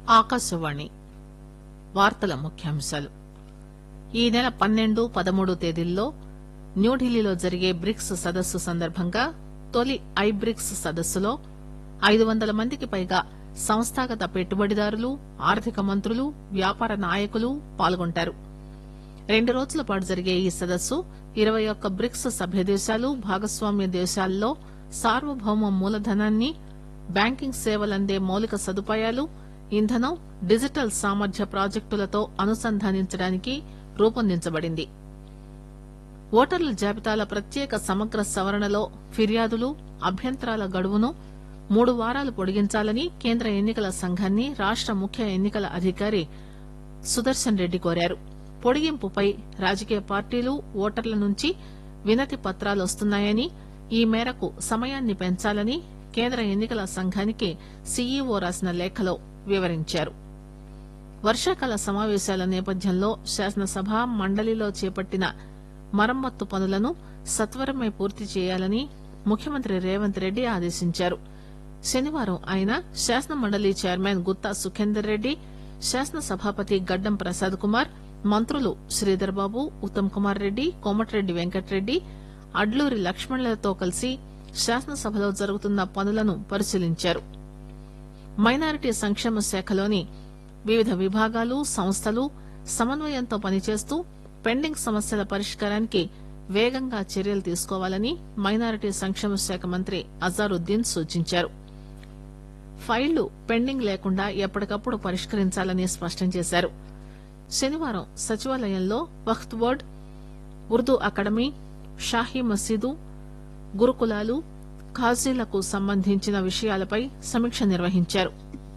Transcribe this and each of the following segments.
ఆకాశవాణి వార్తల ముఖ్యాంశాలు ఈ నెల పన్నెండు పదమూడు తేదీల్లో న్యూఢిల్లీలో జరిగే బ్రిక్స్ సదస్సు సందర్భంగా తొలి ఐ బ్రిక్స్ సదస్సులో ఐదు వందల మందికి పైగా సంస్థాగత పెట్టుబడిదారులు ఆర్థిక మంత్రులు వ్యాపార నాయకులు పాల్గొంటారు రెండు రోజుల పాటు జరిగే ఈ సదస్సు ఇరవై ఒక్క బ్రిక్స్ సభ్య దేశాలు భాగస్వామ్య దేశాల్లో సార్వభౌమ మూలధనాన్ని బ్యాంకింగ్ సేవలందే మౌలిక సదుపాయాలు ఇంధనం డిజిటల్ సామర్థ్య ప్రాజెక్టులతో అనుసంధానించడానికి రూపొందించబడింది ఓటర్ల జాబితాల ప్రత్యేక సమగ్ర సవరణలో ఫిర్యాదులు అభ్యంతరాల గడువును మూడు వారాలు పొడిగించాలని కేంద్ర ఎన్నికల సంఘాన్ని రాష్ట ముఖ్య ఎన్నికల అధికారి సుదర్శన్ రెడ్డి కోరారు పొడిగింపుపై రాజకీయ పార్టీలు ఓటర్ల నుంచి వినతి పత్రాలు వస్తున్నాయని ఈ మేరకు సమయాన్ని పెంచాలని కేంద్ర ఎన్నికల సంఘానికి సీఈఓ రాసిన లేఖలో వివరించారు వర్షాకాల సమావేశాల నేపథ్యంలో శాసనసభ మండలిలో చేపట్టిన మరమ్మత్తు పనులను సత్వరమే పూర్తి చేయాలని ముఖ్యమంత్రి రేవంత్ రెడ్డి ఆదేశించారు శనివారం ఆయన శాసన మండలి చైర్మన్ గుత్తా సుఖేందర్ రెడ్డి శాసన సభాపతి గడ్డం ప్రసాద్ కుమార్ మంత్రులు శ్రీధర్ బాబు ఉత్తమ్ కుమార్ రెడ్డి కోమటిరెడ్డి వెంకటరెడ్డి అడ్లూరి లక్ష్మణులతో కలిసి శాసనసభలో జరుగుతున్న పనులను పరిశీలించారు మైనారిటీ సంక్షేమ శాఖలోని వివిధ విభాగాలు సంస్థలు సమన్వయంతో పనిచేస్తూ పెండింగ్ సమస్యల పరిష్కారానికి వేగంగా చర్యలు తీసుకోవాలని మైనారిటీ సంక్షేమ శాఖ మంత్రి అజారుద్దీన్ సూచించారు ఫైళ్లు పెండింగ్ లేకుండా ఎప్పటికప్పుడు పరిష్కరించాలని స్పష్టం చేశారు శనివారం సచివాలయంలో వక్త్ బోర్డ్ ఉర్దూ అకాడమీ షాహీ మసీదు గురుకులాలు ఖాజీలకు సంబంధించిన విషయాలపై సమీక్ష నిర్వహించారు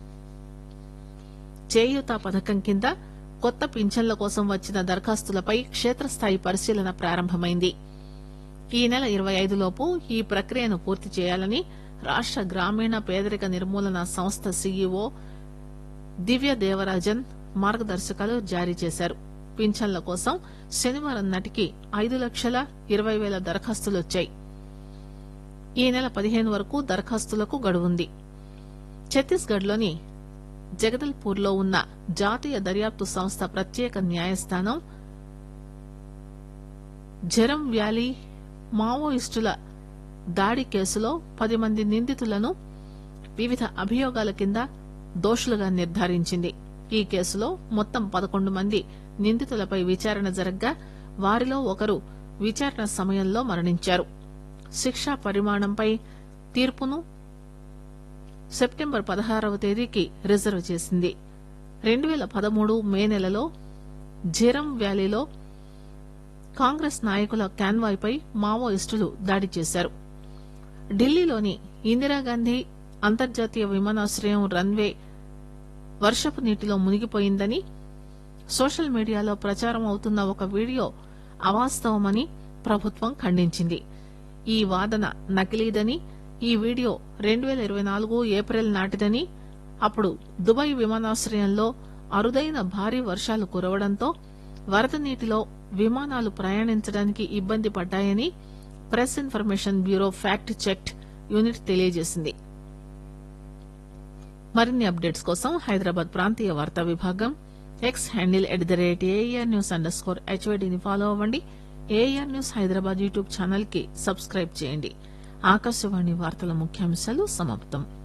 చేయూత పథకం కింద కొత్త పింఛన్ల కోసం వచ్చిన దరఖాస్తులపై క్షేత్రస్థాయి పరిశీలన ప్రారంభమైంది ఈ నెల ఇరవై ఐదులోపు ఈ ప్రక్రియను పూర్తి చేయాలని రాష్ట గ్రామీణ పేదరిక నిర్మూలన సంస్థ సీఈఓ దివ్య దేవరాజన్ మార్గదర్శకాలు జారీ చేశారు పింఛన్ల కోసం శనివారం నాటికి ఐదు లక్షల ఇరవై వేల దరఖాస్తులు వచ్చాయి ఈ నెల పదిహేను వరకు దరఖాస్తులకు గడువుంది ఛత్తీస్గఢ్ లోని జగదల్పూర్ లో ఉన్న జాతీయ దర్యాప్తు సంస్థ ప్రత్యేక న్యాయస్థానం జరం వ్యాలీ మావోయిస్టుల దాడి కేసులో పది మంది నిందితులను వివిధ అభియోగాల కింద దోషులుగా నిర్ధారించింది ఈ కేసులో మొత్తం పదకొండు మంది నిందితులపై విచారణ జరగ్గా వారిలో ఒకరు విచారణ సమయంలో మరణించారు శిక్షా పరిమాణంపై తీర్పును సెప్టెంబర్ పదహారవ తేదీకి రిజర్వ్ చేసింది రెండు పేల పదమూడు మే నెలలో ఝీరం వ్యాలీలో కాంగ్రెస్ నాయకుల కాన్వాయ్పై మావోయిస్టులు దాడి చేశారు ఢిల్లీలోని ఇందిరాగాంధీ అంతర్జాతీయ విమానాశ్రయం రన్వే వర్షపు నీటిలో మునిగిపోయిందని సోషల్ మీడియాలో ప్రచారం అవుతున్న ఒక వీడియో అవాస్తవమని ప్రభుత్వం ఖండించింది ఈ వాదన నకిలీదని ఈ వీడియో రెండు పేల ఇరవై నాలుగు ఏప్రిల్ నాటిదని అప్పుడు దుబాయ్ విమానాశ్రయంలో అరుదైన భారీ వర్షాలు కురవడంతో వరద నీటిలో విమానాలు ప్రయాణించడానికి ఇబ్బంది పడ్డాయని press information bureau fact check unit తెలియజేసింది మరిన్ని అప్డేట్స్ కోసం హైదరాబాద్ ప్రాంతీయ వార్తా విభాగం X handle at the rate AR news underscore హెచ్వైడీని ఫాలో అవ్వండి AR news Hyderabad YouTube channel కి సబ్స్క్రైబ్ చేయండి ఆకాశవాణి వార్తల ముఖ్యాంశాలు సమాప్తం